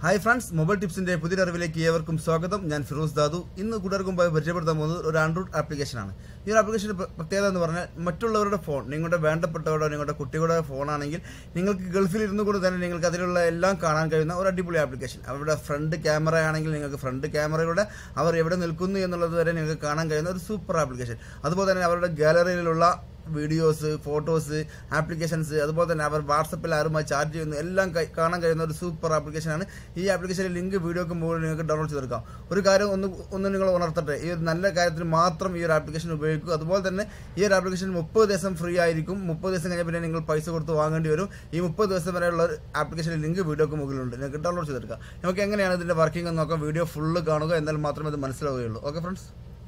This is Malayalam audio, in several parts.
ഹായ് ഫ്രണ്ട്സ് മൊബൈൽ ടിപ്സിന്റെ പുതിയ അറിവിലേക്ക് ഏവർക്കും സ്വാഗതം ഞാൻ ഫിറോസ് ദാദു ഇന്ന് കൂട്ടുകാർക്കും പോയി പരിചയപ്പെടുത്താൻ പോകുന്നത് ഒരു ആൻഡ്രോയിഡ് ആപ്ലിക്കേഷനാണ് ഈ ഒരു ആപ്ലിക്കേഷന്റെ പ്ര- പ്രത്യേകത എന്ന് പറഞ്ഞാൽ മറ്റുള്ളവരുടെ ഫോൺ നിങ്ങളുടെ വേണ്ടപ്പെട്ടവരുടെ നിങ്ങളുടെ കുട്ടികളുടെ ഫോണാണെങ്കിൽ നിങ്ങൾക്ക് ഗൾഫിൽ ഇരുന്നു കൊണ്ട് തന്നെ നിങ്ങൾക്ക് അതിലുള്ള എല്ലാം കാണാൻ കഴിയുന്ന ഒരു അടിപൊളി ആപ്ലിക്കേഷൻ അവരുടെ ഫ്രണ്ട് ക്യാമറ ആണെങ്കിൽ നിങ്ങൾക്ക് ഫ്രണ്ട് ക്യാമറയുടെ അവർ എവിടെ നിൽക്കുന്നു എന്നുള്ളത് വരെ നിങ്ങൾക്ക് കാണാൻ കഴിയുന്ന ഒരു സൂപ്പർ ആപ്ലിക്കേഷൻ അതുപോലെ തന്നെ അവരുടെ ഗാലറിയിലുള്ള വീഡിയോസ് ഫോട്ടോസ് ആപ്ലിക്കേഷൻസ് അതുപോലെ തന്നെ അവർ വാട്സപ്പിൽ ആരുമായി ചാറ്റ് ചെയ്യുന്നു എല്ലാം കൈ- കാണാൻ കഴിയുന്ന ഒരു സൂപ്പർ ആപ്ലിക്കേഷനാണ് ഈ ആപ്ലിക്കേഷനിൽ ലിങ്ക് വീഡിയോക്ക് മുകളിൽ നിങ്ങൾക്ക് ഡൗൺലോഡ് ചെയ്തെടുക്കാം ഒരു കാര്യം ഒന്ന് ഒന്ന് നിങ്ങൾ ഉണർത്തട്ടെ ഈ ഒരു നല്ല കാര്യത്തിന് മാത്രം ഈ ഒരു ആപ്ലിക്കേഷൻ ഉപയോഗിക്കുക അതുപോലെ തന്നെ ഈ ഒരു ആപ്ലിക്കേഷൻ മുപ്പത് ദിവസം ഫ്രീ ആയിരിക്കും മുപ്പത് ദിവസം കഴിഞ്ഞാൽ പിന്നെ നിങ്ങൾ പൈസ കൊടുത്ത് വാങ്ങേണ്ടി വരും ഈ മുപ്പത് ദിവസം വരെയുള്ള ഒരു ആപ്ലിക്കേഷൻ ലിങ്ക് വീഡിയോക്ക് മുകളിലുണ്ട് നിങ്ങൾക്ക് ഡൗൺലോഡ് ചെയ്തെടുക്കാം നമുക്ക് എങ്ങനെയാണ് ഇതിന്റെ വർക്കിംഗ് എന്ന് നോക്കാം വീഡിയോ ഫുള്ള് കാണുക എന്നാൽ മാത്രമേ ഇത് മനസ്സിലാവുകയുള്ളൂ ഓക്കെ ഫ്രണ്ട്സ്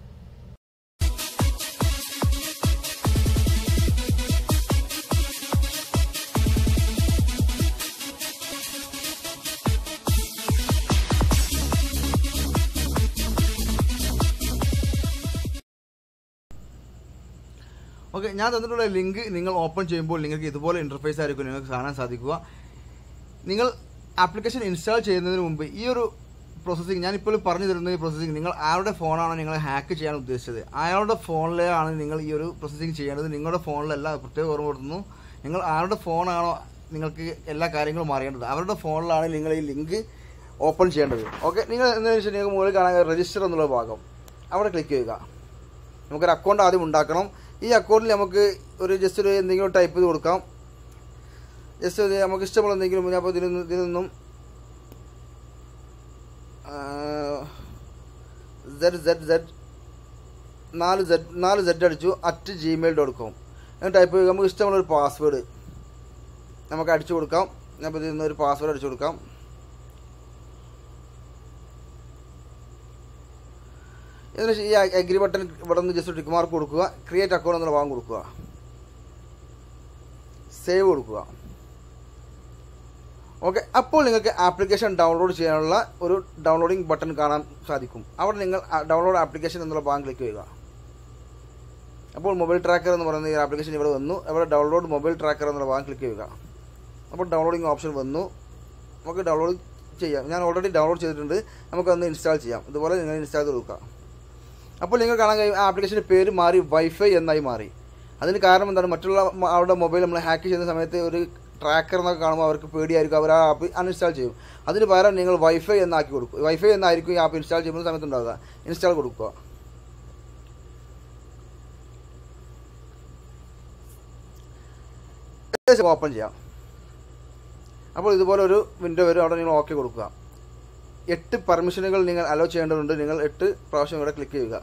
ഓക്കെ ഞാൻ തന്നിട്ടുള്ള ലിങ്ക് നിങ്ങൾ ഓപ്പൺ ചെയ്യുമ്പോൾ നിങ്ങൾക്ക് ഇതുപോലെ ഇന്റർഫേസ് ആയിരിക്കും നിങ്ങൾക്ക് കാണാൻ സാധിക്കുക നിങ്ങൾ ആപ്ലിക്കേഷൻ ഇൻസ്റ്റാൾ ചെയ്യുന്നതിന് മുമ്പ് ഈ ഒരു പ്രോസസ്സിംഗ് ഞാൻ ഇപ്പോൾ പറഞ്ഞു തരുന്ന ഈ പ്രോസസ്സിംഗ് നിങ്ങൾ ആരുടെ ഫോണാണോ നിങ്ങൾ ഹാക്ക് ചെയ്യാൻ ഉദ്ദേശിച്ചത് അയാളുടെ ഫോണിലാണ് നിങ്ങൾ ഈ ഒരു പ്രോസസ്സിംഗ് ചെയ്യേണ്ടത് നിങ്ങളുടെ ഫോണിലല്ല പ്രത്യേകം ഓർമ്മപ്പെടുത്തുന്നു നിങ്ങൾ ആരുടെ ഫോണാണോ നിങ്ങൾക്ക് എല്ലാ കാര്യങ്ങളും അറിയേണ്ടത് അവരുടെ ഫോണിലാണ് നിങ്ങൾ ഈ ലിങ്ക് ഓപ്പൺ ചെയ്യേണ്ടത് ഓക്കെ നിങ്ങൾ എന്താണെന്ന് വെച്ചാൽ നിങ്ങൾക്ക് മുകളിൽ കാണാൻ രജിസ്റ്റർ എന്നുള്ള ഭാഗം അവിടെ ക്ലിക്ക് ചെയ്യുക നമുക്കൊരു അക്കൗണ്ട് ആദ്യം ഉണ്ടാക്കണം ഈ അക്കൗണ്ടിൽ നമുക്ക് ഒരു ജസ്റ്റ് ഒരു എന്തെങ്കിലും ടൈപ്പ് ചെയ്ത് കൊടുക്കാം ജസ്റ്റ് ഒരു നമുക്ക് ഇഷ്ടമുള്ള എന്തെങ്കിലും ഞാൻ അപ്പോൾ ഇതിൽ നിന്ന് ഇതിൽ നിന്നും സെഡ് സെഡ് സെഡ് നാല് സെഡ് നാല് സെഡ് അടിച്ചു അറ്റ് ജിമെയിൽ ഡോട്ട് കോം ഞാൻ ടൈപ്പ് ചെയ്യുക നമുക്ക് ഇഷ്ടമുള്ള ഒരു പാസ്വേഡ് നമുക്ക് അടിച്ചു കൊടുക്കാം ഞാൻ ഇപ്പോൾ ഇതിൽ നിന്ന് ഒരു പാസ്വേഡ് അടിച്ചു കൊടുക്കാം എന്നിട്ട് ഈ അഗ്രി ബട്ടൺ ഇവിടെ നിന്ന് ജസ്റ്റ് ടിക്ക് മാർക്ക് കൊടുക്കുക ക്രിയേറ്റ് അക്കൗണ്ട് എന്നുള്ള ഭാഗം കൊടുക്കുക സേവ് കൊടുക്കുക ഓക്കെ അപ്പോൾ നിങ്ങൾക്ക് ആപ്ലിക്കേഷൻ ഡൗൺലോഡ് ചെയ്യാനുള്ള ഒരു ഡൗൺലോഡിംഗ് ബട്ടൺ കാണാൻ സാധിക്കും അവിടെ നിങ്ങൾ ഡൗൺലോഡ് ആപ്ലിക്കേഷൻ എന്നുള്ള ഭാഗം ക്ലിക്ക് ചെയ്യുക അപ്പോൾ മൊബൈൽ ട്രാക്കർ എന്ന് പറയുന്ന ഈ ആപ്ലിക്കേഷൻ ഇവിടെ വന്നു അവിടെ ഡൗൺലോഡ് മൊബൈൽ ട്രാക്കർ എന്നുള്ള ഭാഗം ക്ലിക്ക് ചെയ്യുക അപ്പോൾ ഡൗൺലോഡിംഗ് ഓപ്ഷൻ വന്നു നമുക്ക് ഡൗൺലോഡ് ചെയ്യാം ഞാൻ ഓൾറെഡി ഡൗൺലോഡ് ചെയ്തിട്ടുണ്ട് നമുക്കൊന്ന് ഇൻസ്റ്റാൾ ചെയ്യാം ഇതുപോലെ നിങ്ങൾ ഇൻസ്റ്റാൾ ചെയ്ത് കൊടുക്കുക അപ്പോൾ നിങ്ങൾ കാണാൻ കഴിയും ആ ആപ്ലിക്കേഷൻ്റെ പേര് മാറി വൈഫൈ എന്നായി മാറി അതിന് കാരണം എന്താണ് മറ്റുള്ള മ- അവരുടെ മൊബൈൽ നമ്മൾ ഹാക്ക് ചെയ്യുന്ന സമയത്ത് ഒരു ട്രാക്കർ എന്നൊക്കെ കാണുമ്പോൾ അവർക്ക് പേടിയായിരിക്കും അവർ ആ ആപ്പ് അൺഇൻസ്റ്റാൾ ചെയ്യും അതിന് പകരം നിങ്ങൾ വൈഫൈ എന്നാക്കി കൊടുക്കും വൈഫൈ എന്നായിരിക്കും ഈ ആപ്പ് ഇൻസ്റ്റാൾ ചെയ്യുന്ന സമയത്ത് ഉണ്ടാവുക ഇൻസ്റ്റാൾ കൊടുക്കുക ഓപ്പൺ ചെയ്യാം അപ്പോൾ ഇതുപോലെ ഒരു വിൻഡോ വരും അവിടെ നിങ്ങൾ ഓക്കെ കൊടുക്കുക എട്ട് പെർമിഷനുകൾ നിങ്ങൾ അലോ ചെയ്യേണ്ടതുണ്ട് നിങ്ങൾ എട്ട് പ്രാവശ്യം ഇവിടെ ക്ലിക്ക് ചെയ്യുക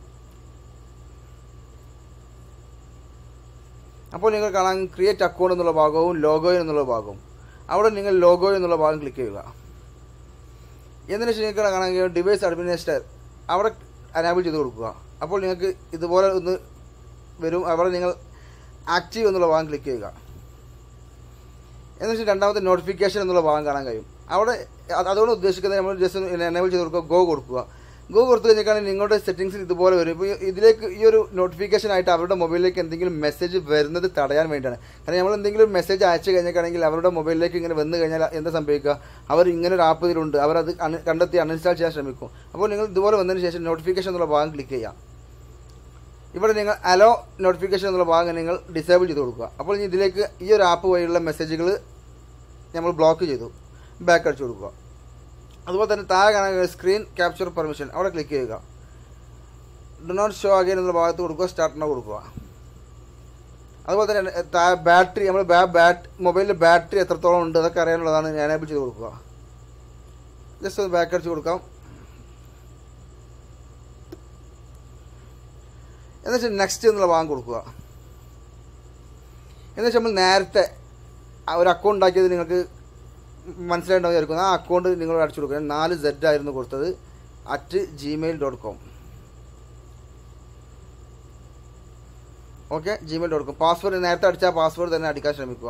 അപ്പോൾ നിങ്ങൾ കാണാൻ ക്രിയേറ്റ് അക്കൗണ്ട് എന്നുള്ള ഭാഗവും ലോഗോ എന്നുള്ള ഭാഗവും അവിടെ നിങ്ങൾ ലോഗോ എന്നുള്ള ഭാഗം ക്ലിക്ക് ചെയ്യുക എന്നതിന് ശേഷം നിങ്ങൾക്ക് കാണാൻ കഴിയും ഡിവൈസ് അഡ്മിനിസ്ട്രേറ്റർ അവിടെ അനാബിൾ ചെയ്ത് കൊടുക്കുക അപ്പോൾ നിങ്ങൾക്ക് ഇതുപോലെ ഒന്ന് വരും അവിടെ നിങ്ങൾ ആക്റ്റീവ് എന്നുള്ള ഭാഗം ക്ലിക്ക് ചെയ്യുക എന്ന് വെച്ചാൽ രണ്ടാമത്തെ നോട്ടിഫിക്കേഷൻ എന്നുള്ള ഭാഗം കാണാൻ കഴിയും അവിടെ അത് അതുകൊണ്ട് ഉദ്ദേശിക്കുന്നത് നമ്മൾ ജസ്റ്റ് എനേബിൾ ചെയ്ത് കൊടുക്കുക ഗോ കൊടുക്കുക ഗോ കൊടുത്തു കഴിഞ്ഞാൽ നിങ്ങളുടെ സെറ്റിംഗ്സിൽ ഇതുപോലെ വരും ഇപ്പോൾ ഇതിലേക്ക് ഈ ഒരു നോട്ടിഫിക്കേഷൻ ആയിട്ട് അവരുടെ മൊബൈലിലേക്ക് എന്തെങ്കിലും മെസ്സേജ് വരുന്നത് തടയാൻ വേണ്ടിയാണ് കാരണം നമ്മൾ എന്തെങ്കിലും മെസ്സേജ് അയച്ചു കഴിഞ്ഞിട്ടാണെങ്കിൽ അവരുടെ മൊബൈലിലേക്ക് ഇങ്ങനെ വന്നു കഴിഞ്ഞാൽ എന്താ സംഭവിക്കുക അവർ ഇങ്ങനെ ഒരു ആപ്പ് ഇതിലുണ്ട് അവർ അത് അൺ- കണ്ടെത്തി അൺഇൻസ്റ്റാൾ ചെയ്യാൻ ശ്രമിക്കും അപ്പോൾ നിങ്ങൾ ഇതുപോലെ വന്നതിന് ശേഷം നോട്ടിഫിക്കേഷൻ എന്നുള്ള ഭാഗം ക്ലിക്ക് ചെയ്യാം ഇവിടെ നിങ്ങൾ അലോ നോട്ടിഫിക്കേഷൻ എന്നുള്ള ഭാഗം നിങ്ങൾ ഡിസേബിൾ ചെയ്ത് കൊടുക്കുക അപ്പോൾ ഇനി ഇതിലേക്ക് ഈ ഒരു ആപ്പ് വഴിയുള്ള മെസ്സേജുകൾ നമ്മൾ ബ്ലോക്ക് ചെയ്തു ബാക്ക് അടിച്ചു കൊടുക്കുക അതുപോലെ തന്നെ താഴെ കാണാൻ സ്ക്രീൻ ക്യാപ്ചർ പെർമിഷൻ അവിടെ ക്ലിക്ക് ചെയ്യുക ഡു നോട്ട് ഷോ അഗൈൻ എന്നുള്ള ഭാഗത്ത് കൊടുക്കുക സ്റ്റാർട്ട് നോ കൊടുക്കുക അതുപോലെ തന്നെ താഴെ ബാറ്ററി നമ്മൾ ബാറ്റ് മൊബൈലിൽ ബാറ്ററി എത്രത്തോളം ഉണ്ട് അതൊക്കെ അറിയാനുള്ളതാണ് എനേബിൾ ചെയ്ത് കൊടുക്കുക ജസ്റ്റ് ഒന്ന് ബാക്ക് അടിച്ച് കൊടുക്കാം എന്നുവെച്ചാൽ നെക്സ്റ്റ് എന്നുള്ള ഭാഗം കൊടുക്കുക എന്നുവെച്ചാൽ നമ്മൾ നേരത്തെ ആ ഒരു അക്കൗണ്ട് ഉണ്ടാക്കിയത് നിങ്ങൾക്ക് മനസ്സിലായിട്ടുണ്ടാവും ആ അക്കൗണ്ട് നിങ്ങൾ അടിച്ചു കൊടുക്കുക നാല് സെഡ് ആയിരുന്നു കൊടുത്തത് at Gmail dot com okay Gmail dot com password നേരത്തെ അടിച്ച പാസ്വേഡ് തന്നെ അടിക്കാൻ ശ്രമിക്കുക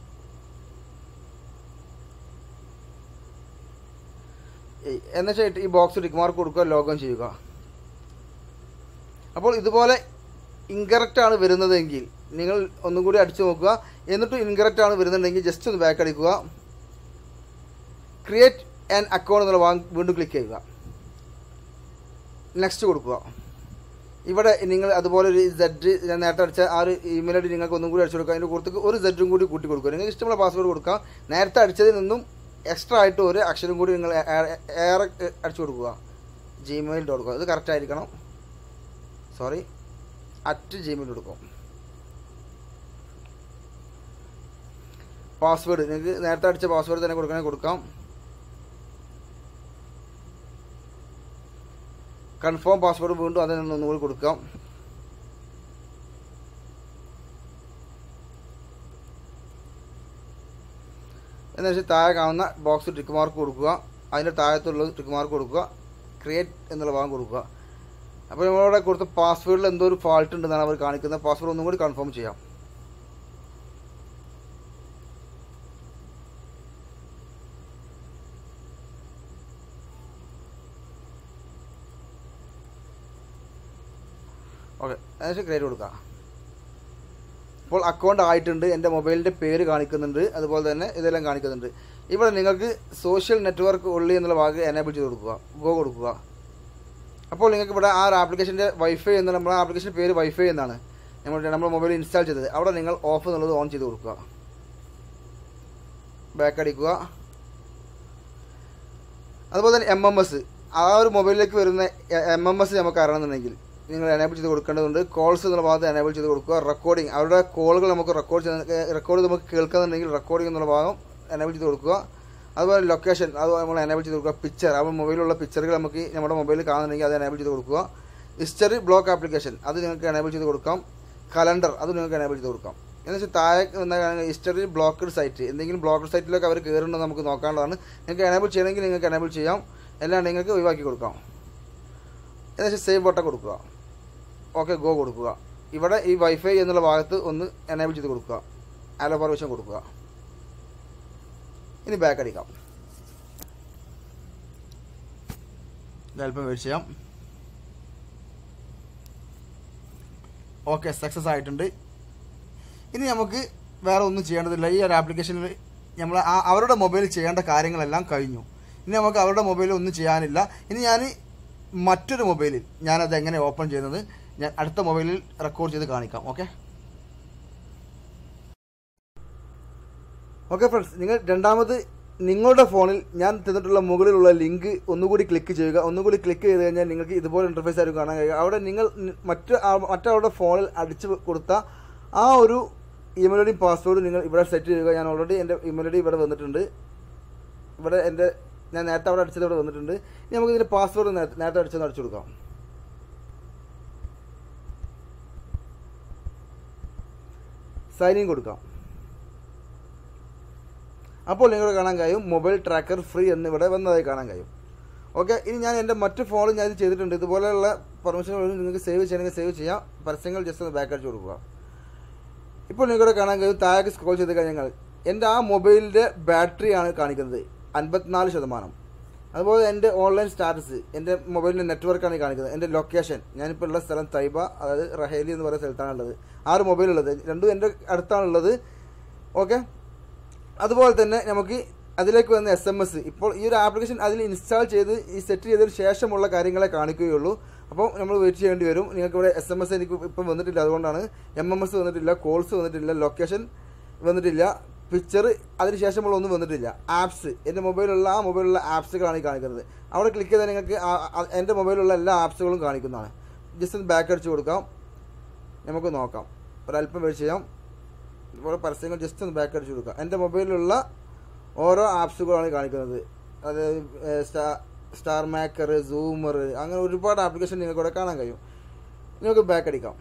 എന്നുവെച്ചാൽ ഈ ബോക്സ് ടിക്ക് മാർക്ക് കൊടുക്കുക ലോഗിൻ ചെയ്യുക അപ്പോൾ ഇതുപോലെ ഇൻകറക്റ്റ് ആണ് വരുന്നതെങ്കിൽ നിങ്ങൾ ഒന്നും കൂടി അടിച്ചു നോക്കുക എന്നിട്ട് ഇൻകറക്റ്റ് ആണ് വരുന്നുണ്ടെങ്കിൽ ജസ്റ്റ് ഒന്ന് ബാക്ക് അടിക്കുക ക്രിയേറ്റ് ആൻ അക്കൗണ്ട് എന്നുള്ള ഭാഗം വീണ്ടും ക്ലിക്ക് ചെയ്യുക നെക്സ്റ്റ് കൊടുക്കുക ഇവിടെ നിങ്ങൾ അതുപോലെ ഒരു സെഡ് ഞാൻ നേരത്തെ അടിച്ച ആ ഒരു ഇമെയിൽ ഐ ഡി നിങ്ങൾക്ക് ഒന്നും കൂടി അടിച്ചു കൊടുക്കുക അതിൻ്റെ കൂടുതൽ ഒരു സെഡും കൂടി കൂട്ടി കൊടുക്കുക നിങ്ങൾക്ക് ഇഷ്ടമുള്ള പാസ്വേഡ് കൊടുക്കാം നേരത്തെ അടിച്ചതിൽ നിന്നും എക്സ്ട്രാ ആയിട്ട് ഒരു അക്ഷരം കൂടി നിങ്ങൾ ഏ- ഏറെ അടിച്ചു കൊടുക്കുക ജിമെയിൽ ഡോട്ട് കോം ഇത് കറക്റ്റ് ആയിരിക്കണം sorry at Gmail dot com password നിങ്ങൾക്ക് നേരത്തെ അടിച്ച പാസ്വേഡ് തന്നെ കൊടുക്കണമെങ്കിൽ കൊടുക്കാം കൺഫേം പാസ്വേഡ് വീണ്ടും അതിൽ നിന്ന് ഒന്നുകൂടി കൊടുക്കാം എന്ന് വെച്ചാൽ താഴെ കാണുന്ന ബോക്സ് ടിക്ക് മാർക്ക് കൊടുക്കുക അതിൻ്റെ താഴത്തുള്ള ടിക്ക് മാർക്ക് കൊടുക്കുക ക്രിയേറ്റ് എന്നുള്ള ഭാഗം കൊടുക്കുക അപ്പോൾ നമ്മളവിടെ കൊടുത്ത പാസ്വേഡിൽ എന്തോ ഒരു ഫാൾട്ട് ഉണ്ടെന്നാണ് അവർ കാണിക്കുന്നത് പാസ്വേഡ് ഒന്നും കൂടി കൺഫേം ചെയ്യാം ഓക്കെ അതിനുശേഷം ക്രിയേറ്റ് കൊടുക്കുക ഇപ്പോൾ അക്കൗണ്ട് ആയിട്ടുണ്ട് എൻ്റെ മൊബൈലിൻ്റെ പേര് കാണിക്കുന്നുണ്ട് അതുപോലെ തന്നെ ഇതെല്ലാം കാണിക്കുന്നുണ്ട് ഇവിടെ നിങ്ങൾക്ക് സോഷ്യൽ നെറ്റ്വർക്ക് ഉള്ളി എന്നുള്ള ഭാഗം എനേബിൾ ചെയ്ത് കൊടുക്കുക ഗോ കൊടുക്കുക അപ്പോൾ നിങ്ങൾക്ക് ഇവിടെ ആ ഒരു ആപ്ലിക്കേഷൻ്റെ വൈഫൈ എന്ന് നമ്മുടെ ആപ്ലിക്കേഷൻ പേര് വൈഫൈ എന്നാണ് നമ്മുടെ നമ്മുടെ മൊബൈൽ ഇൻസ്റ്റാൾ ചെയ്തത് അവിടെ നിങ്ങൾ ഓഫ് എന്നുള്ളത് ഓൺ ചെയ്ത് കൊടുക്കുക ബാക്ക് അടിക്കുക അതുപോലെ തന്നെ എം എം എസ് ആ ഒരു മൊബൈലിലേക്ക് വരുന്ന എം എം എസ് നമുക്ക് അറിയണമെന്നുണ്ടെങ്കിൽ നിങ്ങൾ എനേബിൾ ചെയ്ത് കൊടുക്കേണ്ടതുണ്ട് കോൾസ് എന്നുള്ള ഭാഗത്ത് എനേബിൾ ചെയ്ത് കൊടുക്കുക റെക്കോർഡിംഗ് അവരുടെ കോളുകൾ നമുക്ക് റെക്കോർഡ് ചെയ്യുന്ന റെക്കോർഡ് നമുക്ക് കേൾക്കുന്നുണ്ടെങ്കിൽ റെക്കോർഡിംഗ് എന്നുള്ള ഭാഗം എനേബിൾ ചെയ്ത് കൊടുക്കുക അതുപോലെ ലൊക്കേഷൻ അത് നമ്മൾ എനേബിൾ ചെയ്ത് കൊടുക്കുക പിക്ചർ ആ മൊബൈലിലുള്ള പിക്ചറുകൾ നമുക്ക് നമ്മുടെ മൊബൈലിൽ കാണുന്നുണ്ടെങ്കിൽ അത് എനേബിൾ ചെയ്ത് കൊടുക്കുക ഹിസ്റ്ററി ബ്ലോക്ക് ആപ്ലിക്കേഷൻ അത് നിങ്ങൾക്ക് എനേബിൾ ചെയ്ത് കൊടുക്കാം കലണ്ടർ അത് നിങ്ങൾക്ക് എനേബിൾ ചെയ്ത് കൊടുക്കാം എന്ന് വെച്ചാൽ താഴെ ഹിസ്റ്ററി ബ്ലോക്കഡ് സൈറ്റ് എന്തെങ്കിലും ബ്ലോക്കഡ് സൈറ്റിലൊക്കെ അവർ കയറുന്നുണ്ടോ നമുക്ക് നോക്കാനുള്ളതാണ് നിങ്ങൾക്ക് എനേബിൾ ചെയ്യണമെങ്കിൽ നിങ്ങൾക്ക് എനേബിൾ ചെയ്യാം എല്ലാം നിങ്ങൾക്ക് ഒഴിവാക്കി കൊടുക്കാം എന്ന് വെച്ചാൽ സേവ് ബട്ടൺ കൊടുക്കുക ഓക്കെ ഗോ കൊടുക്കുക ഇവിടെ ഈ വൈഫൈ എന്നുള്ള ഭാഗത്ത് ഒന്ന് എനേബിൾ ചെയ്ത് കൊടുക്കുക ആലോ പെർമിഷൻ കൊടുക്കുക ഇനി ബാക്ക് അടിക്കാം ഇത് അല്പം വെയിറ്റ് ചെയ്യാം ഓക്കെ സക്സസ് ആയിട്ടുണ്ട് ഇനി നമുക്ക് വേറെ ഒന്നും ചെയ്യേണ്ടതില്ല ഈ ഒരു ആപ്ലിക്കേഷനിൽ നമ്മൾ ആ അവരുടെ മൊബൈലിൽ ചെയ്യേണ്ട കാര്യങ്ങളെല്ലാം കഴിഞ്ഞു ഇനി നമുക്ക് അവരുടെ മൊബൈലിൽ ഒന്നും ചെയ്യാനില്ല ഇനി ഞാൻ മറ്റൊരു മൊബൈലിൽ ഞാനത് എങ്ങനെ ഓപ്പൺ ചെയ്യുന്നത് ഞാൻ അടുത്ത മൊബൈലിൽ റെക്കോർഡ് ചെയ്ത് കാണിക്കാം ഓക്കെ ഓക്കെ ഫ്രണ്ട്സ് നിങ്ങൾ രണ്ടാമത് നിങ്ങളുടെ ഫോണിൽ ഞാൻ തന്നിട്ടുള്ള മുകളിലുള്ള ലിങ്ക് ഒന്നുകൂടി ക്ലിക്ക് ചെയ്യുക ഒന്നുകൂടി ക്ലിക്ക് ചെയ്ത് കഴിഞ്ഞാൽ നിങ്ങൾക്ക് ഇതുപോലെ ഇൻ്റർഫേസ് ആയിരിക്കും കാണാൻ കഴിയുക അവിടെ നിങ്ങൾ നി- മറ്റ് ആ- മറ്റവരുടെ ഫോണിൽ അടിച്ച് കൊടുത്ത ആ ഒരു ഇമെയിൽ ഐ ഡി പാസ്വേഡ് നിങ്ങൾ ഇവിടെ സെറ്റ് ചെയ്യുക ഞാൻ ഓൾറെഡി എൻ്റെ ഇമെയിൽ ഐ ഡി ഇവിടെ വന്നിട്ടുണ്ട് ഇവിടെ എൻ്റെ ഞാൻ നേരത്തെ അവിടെ അടിച്ചത് ഇവിടെ വന്നിട്ടുണ്ട് ഇനി നമുക്ക് ഇതിൻ്റെ പാസ്വേഡ് നേരത്തെ അടിച്ചത് അടിച്ചു കൊടുക്കാം സൈൻ ഇൻ കൊടുക്കാം അപ്പോൾ നിങ്ങൾ കാണാൻ കഴിയും മൊബൈൽ ട്രാക്കർ ഫ്രീ എന്ന് ഇവിടെ വന്നതായി കാണാൻ കഴിയും ഓക്കെ ഇനി ഞാൻ എൻ്റെ മറ്റു ഫോണിൽ ഞാൻ ഇത് ചെയ്തിട്ടുണ്ട് ഇതുപോലെയുള്ള പെർമിഷൻ നിങ്ങൾക്ക് സേവ് ചെയ്യണമെങ്കിൽ സേവ് ചെയ്യാം പരസ്യങ്ങൾ ജസ്റ്റ് ഒന്ന് ബാക്ക് അടിച്ച് കൊടുക്കുക ഇപ്പോൾ നിങ്ങളുടെ കാണാൻ കഴിയും താഴേക്ക് സ്ക്രോൾ ചെയ്ത് കഴിഞ്ഞാൽ എൻ്റെ ആ മൊബൈലിൻ്റെ ബാറ്ററിയാണ് കാണിക്കുന്നത് അൻപത്തിനാല് ശതമാനം അതുപോലെ എൻ്റെ ഓൺലൈൻ സ്റ്റാറ്റസ് എൻ്റെ മൊബൈലിൻ്റെ നെറ്റ്വർക്കാണ് കാണിക്കുന്നത് എൻ്റെ ലൊക്കേഷൻ ഞാനിപ്പോൾ ഉള്ള സ്ഥലം തൈബ അതായത് റഹേലി എന്ന് പറയുന്ന സ്ഥലത്താണുള്ളത് ആ ഒരു മൊബൈലുള്ളത് രണ്ടും എൻ്റെ അടുത്താണുള്ളത് ഓക്കെ അതുപോലെ തന്നെ നമുക്ക് അതിലേക്ക് വന്ന എസ് എം എസ് ഇപ്പോൾ ഈ ഒരു ആപ്ലിക്കേഷൻ അതിൽ ഇൻസ്റ്റാൾ ചെയ്ത് ഈ സെറ്റ് ചെയ്തതിന് ശേഷമുള്ള കാര്യങ്ങളെ കാണിക്കുകയുള്ളൂ അപ്പോൾ നമ്മൾ വെയിറ്റ് ചെയ്യേണ്ടി വരും നിങ്ങൾക്ക് ഇവിടെ എസ് എം എസ് എനിക്ക് ഇപ്പം വന്നിട്ടില്ല അതുകൊണ്ടാണ് എം എം എസ് വന്നിട്ടില്ല കോൾസ് വന്നിട്ടില്ല ലൊക്കേഷൻ വന്നിട്ടില്ല പിക്ചർ അതിന് ശേഷമുള്ള ഒന്നും വന്നിട്ടില്ല ആപ്സ് എൻ്റെ മൊബൈലുള്ള ആ മൊബൈലുള്ള ആപ്സുകളാണ് ഈ കാണിക്കുന്നത് അവിടെ ക്ലിക്ക് ചെയ്താൽ നിങ്ങൾക്ക് ആ- ആ- എൻ്റെ മൊബൈലുള്ള എല്ലാ ആപ്സുകളും കാണിക്കുന്നതാണ് ജസ്റ്റ് ഒന്ന് ബാക്ക് അടിച്ച് കൊടുക്കാം നമുക്ക് നോക്കാം ഒരല്പം വെയിറ്റ് ചെയ്യാം ഇപ്പോൾ പരസ്യങ്ങൾ ജസ്റ്റ് ഒന്ന് ബാക്ക് അടിച്ച് കൊടുക്കുക എൻ്റെ മൊബൈലിലുള്ള ഓരോ ആപ്സുകളാണ് കാണിക്കുന്നത് അതായത് ഏഹ്, സ്റ്റാ സ്റ്റാർ മാക്കർ സൂമർ അങ്ങനെ ഒരുപാട് ആപ്ലിക്കേഷൻ നിങ്ങൾക്ക് ഇവിടെ കാണാൻ കഴിയും നിങ്ങൾക്ക് ബാക്ക് അടിക്കാം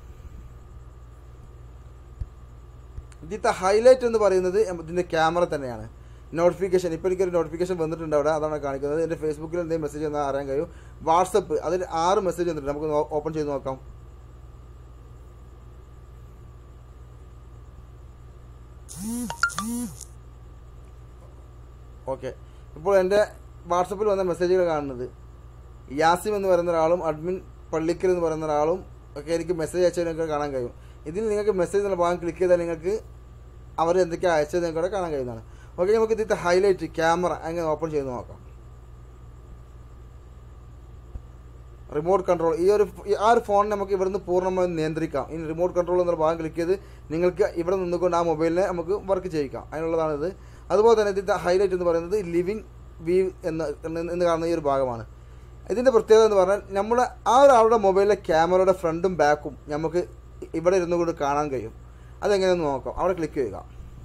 ഇതിത്തെ ഹൈലൈറ്റ് എന്ന് പറയുന്നത് ഇതിൻ്റെ ക്യാമറ തന്നെയാണ് നോട്ടിഫിക്കേഷൻ ഇപ്പോൾ എനിക്കൊരു നോട്ടിഫിക്കേഷൻ വന്നിട്ടുണ്ട് അവിടെ അതാണ് കാണിക്കുന്നത് എൻ്റെ ഫേസ്ബുക്കിൽ എന്തെങ്കിലും മെസ്സേജ് വന്നാൽ അറിയാൻ കഴിയും വാട്സപ്പ് അതിൽ ആറ് മെസ്സേജ് വന്നിട്ടുണ്ട് നമുക്ക് ഓപ്പൺ ചെയ്ത് നോക്കാം ഓക്കെ ഇപ്പോൾ എൻ്റെ വാട്സപ്പിൽ വന്ന മെസ്സേജുകൾ കാണുന്നത് യാസിം എന്ന് പറയുന്ന ഒരാളും അഡ്മിൻ പള്ളിക്കൽ എന്ന് പറയുന്ന ഒരാളും ഒക്കെ എനിക്ക് മെസ്സേജ് അയച്ചത് നിങ്ങൾക്ക് കാണാൻ കഴിയും ഇതിൽ നിങ്ങൾക്ക് മെസ്സേജ് എന്നുള്ള ഭാഗം ക്ലിക്ക് ചെയ്താൽ നിങ്ങൾക്ക് അവർ എന്തൊക്കെയാണ് അയച്ചത് നിങ്ങൾക്ക് ഇവിടെ കാണാൻ കഴിയുന്നതാണ് ഓക്കെ നമുക്ക് ഇതിന്റെ ഹൈലൈറ്റ് ക്യാമറ അങ്ങനെ ഓപ്പൺ ചെയ്ത് നോക്കാം റിമോട്ട് കൺട്രോൾ ഈ ഒരു ഈ ആ ഒരു ഫോൺ നമുക്ക് ഇവിടുന്ന് പൂർണ്ണമായും നിയന്ത്രിക്കാം ഇനി റിമോട്ട് കൺട്രോൾ എന്നുള്ള ഭാഗം ക്ലിക്ക് ചെയ്ത് നിങ്ങൾക്ക് ഇവിടെ നിന്നുകൊണ്ട് ആ മൊബൈലിനെ നമുക്ക് വർക്ക് ചെയ്യിക്കാം അതിനുള്ളതാണ് ഇത് അതുപോലെ തന്നെ ഇതിൻ്റെ ഹൈലൈറ്റ് എന്ന് പറയുന്നത് ലിവിങ് വ്യൂ എന്ന് എന്ന് എന്ന് കാണുന്ന ഈ ഒരു ഭാഗമാണ് ഇതിൻ്റെ പ്രത്യേകത എന്ന് പറഞ്ഞാൽ നമ്മുടെ ആ ഒരാളുടെ മൊബൈലിലെ ക്യാമറയുടെ ഫ്രണ്ടും ബാക്കും നമുക്ക് ഇവിടെ ഇരുന്നു കൊണ്ട് കാണാൻ കഴിയും അതെങ്ങനെയെന്ന് നോക്കാം അവിടെ ക്ലിക്ക് ചെയ്യുക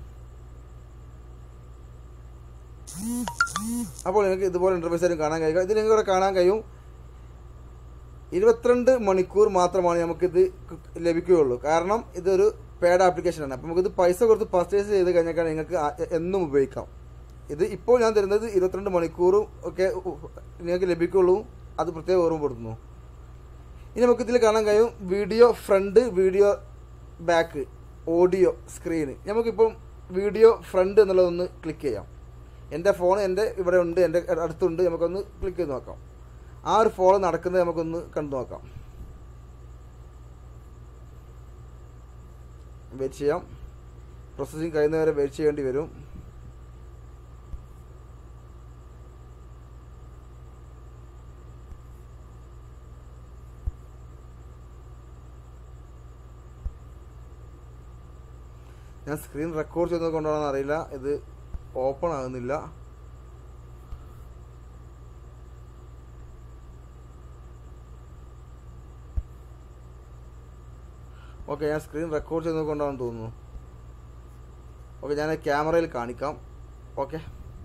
അപ്പോൾ നിങ്ങൾക്ക് ഇതുപോലെ ഇൻ്റർഫേസ് ആയിട്ട് കാണാൻ കഴിയുക ഇത് നിങ്ങൾക്ക് ഇവിടെ കാണാൻ കഴിയും ഇരുപത്തിരണ്ട് മണിക്കൂർ മാത്രമാണ് നമുക്കിത് ക് ലഭിക്കുകയുള്ളൂ കാരണം ഇതൊരു പേഡ് ആപ്ലിക്കേഷനാണ് അപ്പോൾ നമുക്കിത് പൈസ കൊടുത്ത് പർച്ചേസ് ചെയ്ത് കഴിഞ്ഞാൽ നിങ്ങൾക്ക് ആ- എന്നും ഉപയോഗിക്കാം ഇത് ഇപ്പോൾ ഞാൻ തരുന്നത് ഇരുപത്തിരണ്ട് മണിക്കൂറും ഒക്കെ ഉ- നിങ്ങൾക്ക് ലഭിക്കുള്ളൂ അത് പ്രത്യേകം ഓർമ്മപ്പെടുത്തുന്നു ഇനി നമുക്ക് ഇതിൽ കാണാൻ കഴിയും video front video back audio screen നമുക്കിപ്പം വീഡിയോ ഫ്രണ്ട് എന്നുള്ളതൊന്ന് ക്ലിക്ക് ചെയ്യാം എൻ്റെ ഫോൺ എൻ്റെ ഇവിടെ ഉണ്ട് എൻ്റെ അടുത്തുണ്ട് നമുക്കൊന്ന് ക്ലിക്ക് ചെയ്ത് നോക്കാം ആ ഒരു ഫോൺ നടക്കുന്നത് നമുക്കൊന്ന് കണ്ടു നോക്കാം വെയിറ്റ് ചെയ്യാം പ്രോസസ്സിങ് കഴിയുന്നവരെ വെയിറ്റ് ചെയ്യേണ്ടി വരും ഞാൻ സ്ക്രീൻ റെക്കോർഡ് ചെയ്തത് കൊണ്ടാണെന്ന് അറിയില്ല ഇത് ഓപ്പൺ ആകുന്നില്ല ഓക്കെ ഞാൻ സ്ക്രീൻ റെക്കോർഡ് ചെയ്തത് കൊണ്ടാണെന്ന് തോന്നുന്നു ഓക്കെ ഞാൻ ക്യാമറയിൽ കാണിക്കാം ഓക്കെ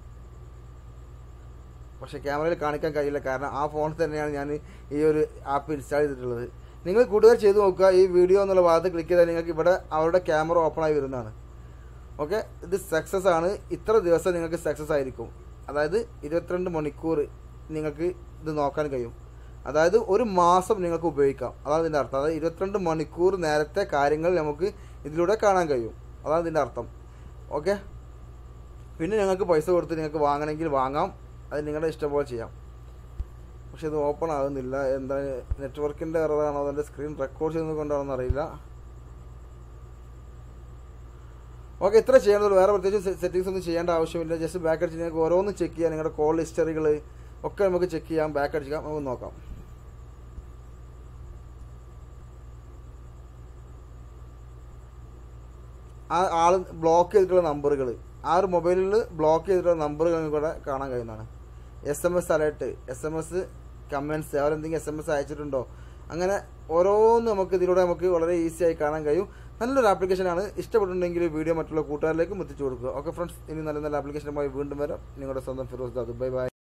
പക്ഷെ ക്യാമറയിൽ കാണിക്കാൻ കഴിയില്ല കാരണം ആ ഫോണിൽ തന്നെയാണ് ഞാൻ ഈ ഒരു ആപ്പ് ഇൻസ്റ്റാൾ ചെയ്തിട്ടുള്ളത് നിങ്ങൾ കൂടുതൽ ചെയ്ത് നോക്കുക ഈ വീഡിയോ എന്നുള്ള ഭാഗത്ത് ക്ലിക്ക് ചെയ്താൽ നിങ്ങൾക്ക് ഇവിടെ അവരുടെ ക്യാമറ ഓപ്പൺ ആയി വരുന്നതാണ് ഓക്കെ ഇത് സക്സസ് ആണ് ഇത്ര ദിവസം നിങ്ങൾക്ക് സക്സസ് ആയിരിക്കും അതായത് ഇരുപത്തിരണ്ട് മണിക്കൂർ നിങ്ങൾക്ക് ഇത് നോക്കാൻ കഴിയും അതായത് ഒരു മാസം നിങ്ങൾക്ക് ഉപയോഗിക്കാം അതാണ് ഇതിൻ്റെ അർത്ഥം അതായത് ഇരുപത്തിരണ്ട് മണിക്കൂർ നേരത്തെ കാര്യങ്ങൾ നമുക്ക് ഇതിലൂടെ കാണാൻ കഴിയും അതാണ് ഇതിൻ്റെ അർത്ഥം ഓക്കെ പിന്നെ നിങ്ങൾക്ക് പൈസ കൊടുത്ത് നിങ്ങൾക്ക് വാങ്ങണമെങ്കിൽ വാങ്ങാം അത് നിങ്ങളുടെ ഇഷ്ടം പോലെ ചെയ്യാം പക്ഷെ ഇത് ഓപ്പൺ ആകുന്നില്ല എന്താ നെറ്റ്വർക്കിൻ്റെ എററാണോ അതിൻ്റെ സ്ക്രീൻ റെക്കോർഡ് ചെയ്യുന്നത് കൊണ്ടാണെന്ന് അറിയില്ല ഓക്കെ ഇത്ര ചെയ്യേണ്ടത് വേറെ പ്രത്യേകിച്ച് സെറ്റിങ്സ് ഒന്നും ചെയ്യേണ്ട ആവശ്യമില്ല ജസ്റ്റ് ബാക്ക് അടിച്ച് നിങ്ങൾക്ക് ഓരോന്നും ചെക്ക് ചെയ്യാം നിങ്ങളുടെ കോൾ ഹിസ്റ്ററികൾ ഒക്കെ നമുക്ക് ചെക്ക് ചെയ്യാം ബാക്ക് അടിക്കാം നമുക്ക് നോക്കാം ആ ആൾ ബ്ലോക്ക് ചെയ്തിട്ടുള്ള നമ്പറുകൾ ആ ഒരു മൊബൈലിൽ ബ്ലോക്ക് ചെയ്തിട്ടുള്ള നമ്പറുകൾ നിങ്ങൾക്ക് ഇവിടെ കാണാൻ കഴിയുന്നതാണ് S M S alert S M S commands അവരെന്തെങ്കിലും എസ് എം എസ് അയച്ചിട്ടുണ്ടോ അങ്ങനെ ഓരോന്നും നമുക്ക് ഇതിലൂടെ നമുക്ക് വളരെ ഈസി ആയി കാണാൻ കഴിയും നല്ലൊരു ആപ്ലിക്കേഷനാണ് ഇഷ്ടപ്പെട്ടിട്ടുണ്ടെങ്കിൽ വീഡിയോ മറ്റുള്ള കൂട്ടുകാരിലേക്കും എത്തിച്ചു കൊടുക്കുക ഓക്കെ ഫ്രണ്ട്സ് ഇനി നല്ല നല്ല ആപ്ലിക്കേഷനുമായി വീണ്ടും വരാം നിങ്ങളുടെ സ്വന്തം ഫിറോസ് ദാദു ബൈ ബൈ